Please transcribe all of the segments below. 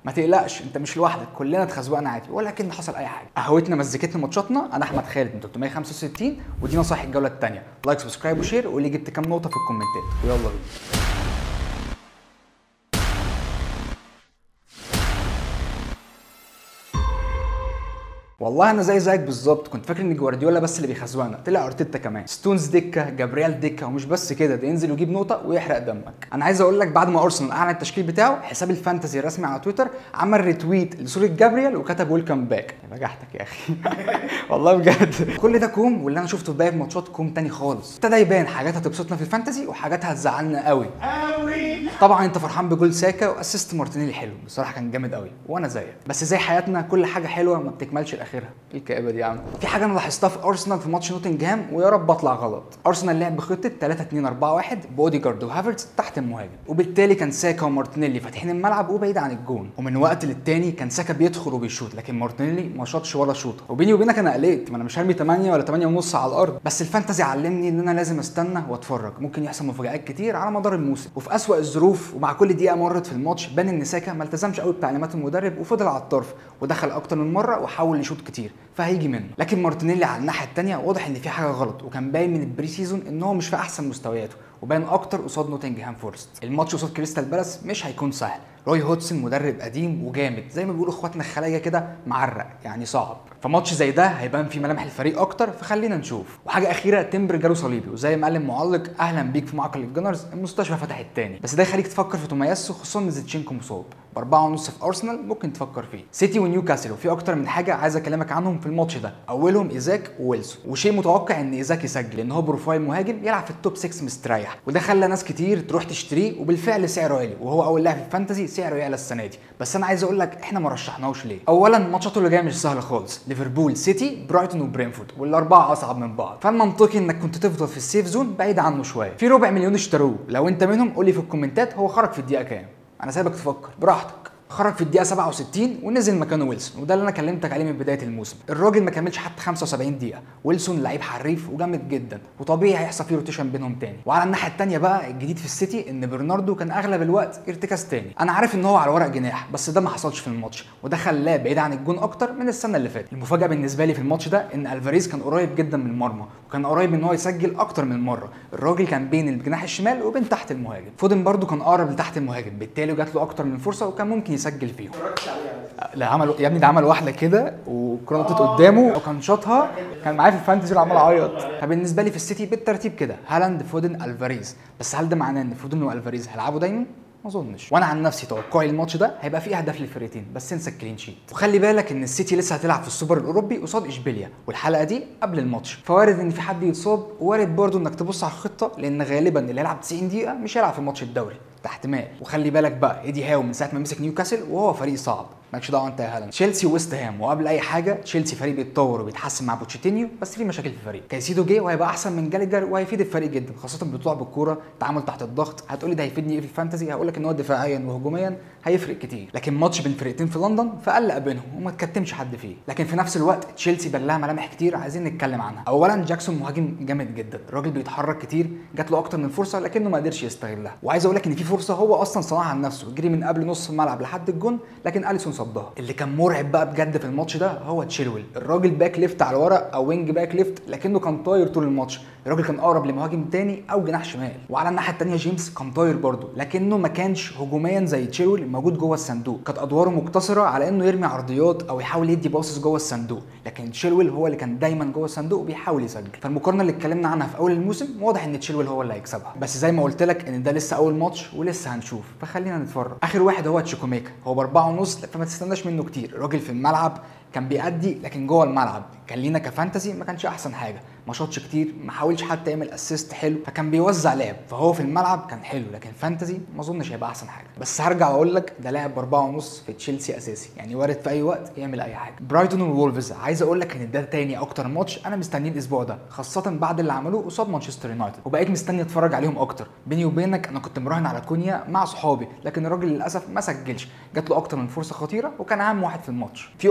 ما تقلقش انت مش لوحدك كلنا اتخزوقنا عادي ولكن حصل اي حاجه قهوتنا مزيكتنا ماتشاتنا انا احمد خالد من 365 ودي نصايح الجوله الثانيه لايك سبسكرايب وشير وقول لي جبت كام نقطه في الكومنتات ويلا بينا والله انا زي زيك بالظبط كنت فاكر ان جوارديولا بس اللي بيخزوقنا طلع ارتيتا كمان ستونز دكه جابريال دكه ومش بس كده ده ينزل ويجيب نقطه ويحرق دمك انا عايز اقول لك بعد ما ارسنال اعلن التشكيل بتاعه حساب الفانتزي الرسمي على تويتر عمل ريتويت لصوره جابريال وكتب ويلكم باك بجحتك يا اخي والله بجد كل ده كوم واللي انا شفته في باقي الماتشات كوم تاني خالص ابتدى يبان حاجات هتبسطنا في الفانتزي وحاجات هتزعلنا قوي طبعا انت فرحان بجول ساكا واسيست مارتينيلي حلو بصراحه كان جامد قوي وانا زيك بس زي حياتنا كل حاجه حلوه ما بتكملش لاخرها ايه الكآبه دي يا عم في حاجه انا لاحظتها في ارسنال في ماتش نوتنجهام ويا رب اطلع غلط ارسنال لعب بخطه 3 2 4 1 بوديجارد وهافرتز تحت المهاجم وبالتالي كان ساكا ومارتينيلي فاتحين الملعب وبعيد عن الجون ومن وقت للتاني كان ساكا بيدخل وبيشوط لكن مارتينيلي ما شاطش ولا شوطه وبيني وبينك انا قلقت ما انا مش هرمي 8 ولا 8 ونص على الارض بس الفانتزي علمني ان انا لازم استنى واتفرج ممكن يحصل مفاجآت كتير على مدار الموسم وفي اسوأ الظروف ومع كل دقيقه مرت في الماتش بان ان ساكا ما التزمش قوي بتعليمات المدرب وفضل على الطرف ودخل اكتر من مره وحاول يشوط كتير فهيجي منه لكن مارتينيلي على الناحيه الثانيه واضح ان في حاجه غلط وكان باين من البري سيزون ان هو مش في احسن مستوياته وباين اكتر قصاد نوتنجهام فورست الماتش قصاد كريستال بالاس مش هيكون سهل روي هودسون مدرب قديم وجامد زي ما بيقولوا اخواتنا الخلايا كده معرق يعني صعب فماتش زي ده هيبان فيه ملامح الفريق اكتر فخلينا نشوف وحاجه اخيره تمبر جاله صليبي وزي ما قال المعلق اهلا بيك في معقل الجنرز المستشفى فتحت تاني بس ده يخليك تفكر في تومياسو خصوصا ان زيتشينكو مصاب باربعة ونص في ارسنال ممكن تفكر فيه سيتي ونيوكاسل وفي اكتر من حاجه عايز اكلمك عنهم في الماتش ده اولهم ايزاك وويلسون وشيء متوقع ان ايزاك يسجل لان هو بروفايل مهاجم يلعب في التوب 6 مستريح وده خلى ناس كتير تروح تشتريه وبالفعل سعره عالي وهو اول لاعب في الفانتزي سعره يعلى السنه دي بس انا عايز اقول لك احنا ما رشحناهوش ليه اولا ماتشاته اللي جايه مش سهله خالص ليفربول سيتي برايتون وبرينفورد والاربعه اصعب من بعض فالمنطقي انك كنت تفضل في السيف زون بعيد عنه شويه في ربع مليون اشتروه لو انت منهم قول لي في الكومنتات هو خرج في الدقيقه كام انا سايبك تفكر براحتك خرج في الدقيقه 67 ونزل مكانه ويلسون وده اللي انا كلمتك عليه من بدايه الموسم الراجل ما كملش حتى 75 دقيقه ويلسون لعيب حريف وجامد جدا وطبيعي هيحصل فيه روتيشن بينهم تاني وعلى الناحيه الثانيه بقى الجديد في السيتي ان برناردو كان اغلب الوقت ارتكاز تاني انا عارف ان هو على ورق جناح بس ده ما حصلش في الماتش وده خلاه بعيد عن الجون اكتر من السنه اللي فاتت المفاجاه بالنسبه لي في الماتش ده ان الفاريز كان قريب جدا من المرمى وكان قريب ان هو يسجل اكتر من مره الراجل كان بين الجناح الشمال وبين تحت المهاجم فودن برده كان اقرب لتحت المهاجم بالتالي جات له اكتر من فرصه وكان ممكن يسجل فيهم لا عمل يا ابني ده عمل واحده كده والكره نطت قدامه وكان شاطها كان معايا في الفانتزي وعمال اعيط فبالنسبه لي في السيتي بالترتيب كده هالاند فودن الفاريز بس هل ده معناه ان فودن والفاريز هيلعبوا دايما؟ ما اظنش وانا عن نفسي توقعي الماتش ده هيبقى فيه اهداف للفرقتين بس انسى الكلين شيت وخلي بالك ان السيتي لسه هتلعب في السوبر الاوروبي قصاد اشبيليا والحلقه دي قبل الماتش فوارد ان في حد يتصاب ووارد برضه انك تبص على الخطه لان غالبا اللي هيلعب 90 دقيقه مش هيلعب في ماتش الدوري ده احتمال وخلي بالك بقى ايدي هاو من ساعه ما مسك نيوكاسل وهو فريق صعب مالكش دعوه انت يا هالاند تشيلسي ويست هام وقبل اي حاجه تشيلسي فريق بيتطور وبيتحسن مع بوتشيتينيو بس في مشاكل في الفريق كايسيدو جه وهيبقى احسن من جالجر وهيفيد الفريق جدا خاصه بيطلع بالكوره تعامل تحت الضغط هتقولي ده هيفيدني ايه في الفانتزي هقول لك ان هو دفاعيا وهجوميا هيفرق كتير لكن ماتش بين فرقتين في لندن فقلق بينهم وما تكتمش حد فيه لكن في نفس الوقت تشيلسي بان لها ملامح كتير عايزين نتكلم عنها اولا جاكسون مهاجم جامد جدا الراجل بيتحرك كتير جات له اكتر من فرصه لكنه ما قدرش يستغلها وعايز اقول لك ان في فرصه هو اصلا صنعها عن نفسه جري من قبل نص الملعب لحد الجون لكن اليسون صدها اللي كان مرعب بقى بجد في الماتش ده هو تشيلويل الراجل باك ليفت على ورا او وينج باك ليفت لكنه كان طاير طول الماتش الراجل كان اقرب لمهاجم تاني او جناح شمال وعلى الناحيه الثانيه جيمس كان طاير برده لكنه ما كانش هجوميا زي تشيلويل موجود جوه الصندوق كانت ادواره مقتصره على انه يرمي عرضيات او يحاول يدي باصص جوه الصندوق لكن تشيلويل هو اللي كان دايما جوه الصندوق وبيحاول يسجل فالمقارنه اللي اتكلمنا عنها في اول الموسم واضح ان تشيلويل هو اللي هيكسبها بس زي ما قلت لك ان ده لسه اول ماتش ولسه هنشوف فخلينا نتفرج اخر واحد هو تشيكوميكا هو باربعه ونص فما تستناش منه كتير الراجل في الملعب كان بيأدي لكن جوه الملعب كان لينا كفانتزي ما كانش احسن حاجه ما شاطش كتير ما حاولش حتى يعمل اسيست حلو فكان بيوزع لعب فهو في الملعب كان حلو لكن فانتزي ما اظنش هيبقى احسن حاجه بس هرجع واقول لك ده لاعب باربعه ونص في تشيلسي اساسي يعني وارد في اي وقت يعمل اي حاجه برايتون وولفز عايز اقول لك ان ده تاني اكتر ماتش انا مستنيه الاسبوع ده خاصه بعد اللي عملوه قصاد مانشستر يونايتد وبقيت مستني اتفرج عليهم اكتر بيني وبينك انا كنت مراهن على كونيا مع صحابي لكن الراجل للاسف ما سجلش جات له اكتر من فرصه خطيره وكان اهم واحد في الماتش في اوبشن حلو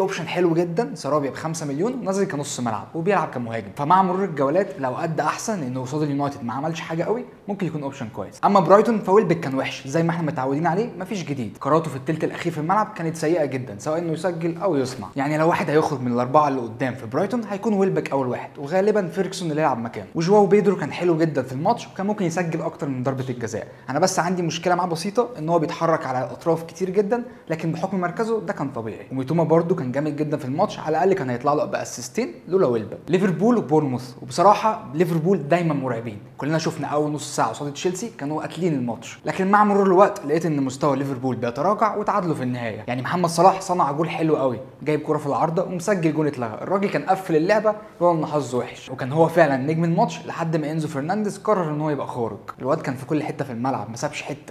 حلو جدا سرابيا ب 5 مليون ونازل كنص ملعب وبيلعب كمهاجم فمع مرور الجولات لو ادى احسن لانه قصاد اليونايتد ما عملش حاجه قوي ممكن يكون اوبشن كويس اما برايتون فويلبك كان وحش زي ما احنا متعودين عليه مفيش جديد قراراته في الثلث الاخير في الملعب كانت سيئه جدا سواء انه يسجل او يصنع يعني لو واحد هيخرج من الاربعه اللي قدام في برايتون هيكون ويلبك اول واحد وغالبا فيركسون اللي يلعب مكانه وجواو بيدرو كان حلو جدا في الماتش وكان ممكن يسجل اكتر من ضربه الجزاء انا بس عندي مشكله معاه بسيطه ان هو بيتحرك على الاطراف كتير جدا لكن بحكم مركزه ده كان طبيعي وميتوما برده كان جامد جدا في الماتش على الاقل كان هيطلع له باسيستين لولا ويلبك ليفربول وبورنموث وبصراحه ليفربول دايما مرعبين كلنا شفنا اول نص ساعه قصاد تشيلسي كانوا قاتلين الماتش لكن مع مرور الوقت لقيت ان مستوى ليفربول بيتراجع وتعادلوا في النهايه يعني محمد صلاح صنع جول حلو قوي جايب كره في العارضه ومسجل جول اتلغى الراجل كان قفل اللعبه لولا ان حظه وحش وكان هو فعلا نجم الماتش لحد ما انزو فرنانديز قرر ان هو يبقى خارق الواد كان في كل حته في الملعب ما سابش حته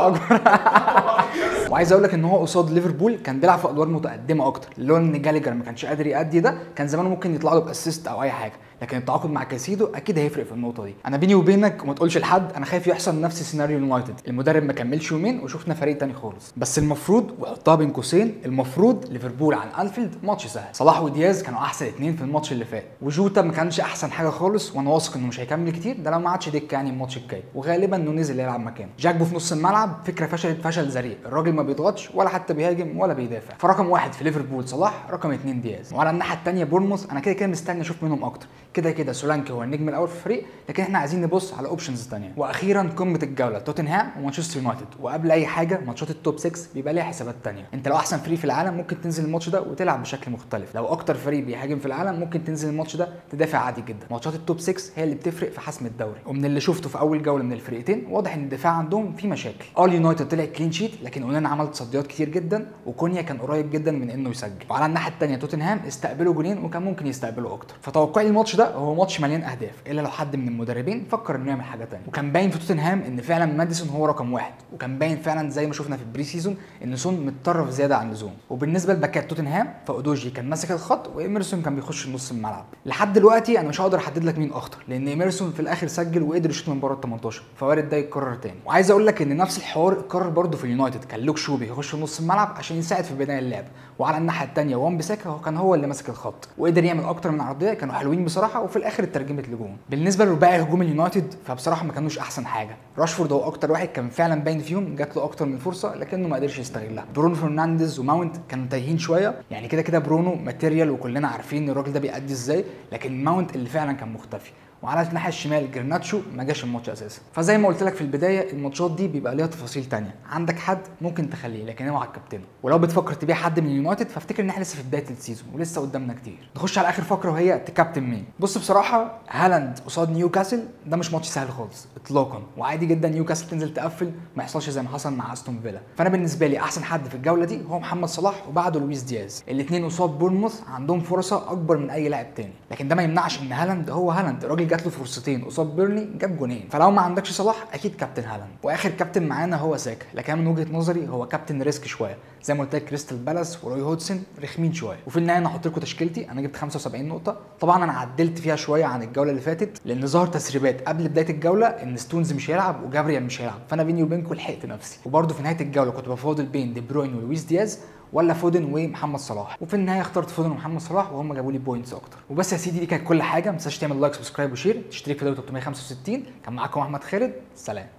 وعايز اقول لك ان هو قصاد ليفربول كان بيلعب في ادوار متقدمه اكتر لولا ان جاليجر ما كانش قادر يأدي ده كان زمانه ممكن يطلع له باسيست او اي حاجه لكن التعاقد مع كاسيدو اكيد هيفرق في النقطه دي انا بيني وبينك وما تقولش لحد انا خايف يحصل نفس سيناريو يونايتد المدرب ما كملش يومين وشفنا فريق تاني خالص بس المفروض وحطها بين قوسين المفروض ليفربول عن انفيلد ماتش سهل صلاح ودياز كانوا احسن اتنين في الماتش اللي فات وجوتا ما كانش احسن حاجه خالص وانا واثق انه مش هيكمل كتير ده لو ما عادش دكه يعني الماتش الجاي وغالبا انه نزل يلعب مكانه جاكبو في نص الملعب فكره فشلت فشل ذريع الراجل ما بيضغطش ولا حتى بيهاجم ولا بيدافع فرقم واحد في ليفربول صلاح رقم اتنين دياز وعلى الناحيه الثانيه بورموث انا كده كده مستني اشوف منهم اكتر كده كده سولانكي هو النجم الاول في الفريق لكن احنا عايزين نبص على اوبشنز ثانيه واخيرا قمه الجوله توتنهام ومانشستر يونايتد وقبل اي حاجه ماتشات التوب 6 بيبقى ليها حسابات ثانيه انت لو احسن فريق في العالم ممكن تنزل الماتش ده وتلعب بشكل مختلف لو اكتر فريق بيهاجم في العالم ممكن تنزل الماتش ده تدافع عادي جدا ماتشات التوب 6 هي اللي بتفرق في حسم الدوري ومن اللي شفته في اول جوله من الفريقين واضح ان الدفاع عندهم في مشاكل اه اليونايتد طلع كلين شيت لكن اونانا عمل تصديات كتير جدا وكونيا كان قريب جدا من انه يسجل وعلى الناحيه الثانيه توتنهام استقبلوا جولين وكان ممكن يستقبلوا اكتر فتوقعي الماتش ده هو ماتش مليان اهداف الا لو حد من المدربين فكر انه يعمل حاجه ثانيه وكان باين في توتنهام ان فعلا ماديسون هو رقم واحد وكان باين فعلا زي ما شفنا في البري سيزون ان سون متطرف زياده عن اللزوم وبالنسبه لباكات توتنهام فاودوجي كان ماسك الخط وايمرسون كان بيخش نص الملعب لحد دلوقتي انا مش هقدر احدد لك مين اخطر لان ايمرسون في الاخر سجل وقدر يشوط من بره ال 18 فوارد ده يتكرر تاني وعايز اقول لك ان نفس الحوار اتكرر برده في اليونايتد كان لوك شو بيخش نص الملعب عشان يساعد في بناء اللعب وعلى الناحيه الثانيه وان بيساكا هو كان هو اللي ماسك الخط وقدر يعمل اكتر من عرضيه كانوا حلوين بصراحه وفي الاخر اترجمت لجون بالنسبه لرباعي هجوم اليونايتد فبصراحه ما كانوش احسن حاجه راشفورد هو اكتر واحد كان فعلا باين فيهم جات له اكتر من فرصه لكنه ما قدرش يستغلها برونو فرنانديز وماونت كانوا تايهين شويه يعني كده كده برونو ماتيريال وكلنا عارفين ان الراجل ده بيأدي ازاي لكن ماونت اللي فعلا كان مختفي وعلى الناحيه الشمال جرناتشو ما جاش الماتش اساسا فزي ما قلت لك في البدايه الماتشات دي بيبقى ليها تفاصيل تانية عندك حد ممكن تخليه لكن اوعى تكابتنه ولو بتفكر تبيع حد من اليونايتد فافتكر ان احنا لسه في بدايه السيزون ولسه قدامنا كتير نخش على اخر فقره وهي تكابتن مين بص بصراحه هالاند قصاد نيوكاسل ده مش ماتش سهل خالص اطلاقا وعادي جدا نيوكاسل تنزل تقفل ما يحصلش زي ما حصل مع استون فيلا فانا بالنسبه لي احسن حد في الجوله دي هو محمد صلاح وبعده لويس دياز الاثنين قصاد بورنموث عندهم فرصه اكبر من اي لاعب تاني لكن ده ما يمنعش ان هالاند هو هالاند الراجل جات له فرصتين قصاد بيرني جاب جونين فلو ما عندكش صلاح اكيد كابتن هالاند واخر كابتن معانا هو ساكا لكن من وجهه نظري هو كابتن ريسك شويه زي ما قلت لك كريستال بالاس وروي هودسون رخمين شويه وفي النهايه انا هحط لكم تشكيلتي انا جبت 75 نقطه طبعا انا عدلت فيها شويه عن الجوله اللي فاتت لان ظهر تسريبات قبل بدايه الجوله ان ستونز مش هيلعب وجابريال مش هيلعب فانا بيني وبينكم لحقت نفسي وبرده في نهايه الجوله كنت بفاضل بين دي بروين ولويس دياز ولا فودن ومحمد صلاح وفي النهايه اخترت فودن ومحمد صلاح وهم جابوا لي بوينتس اكتر وبس يا سيدي دي كانت كل حاجه ما تنساش تعمل لايك سبسكرايب وشير تشترك في دوري 365 كان معاكم احمد خالد سلام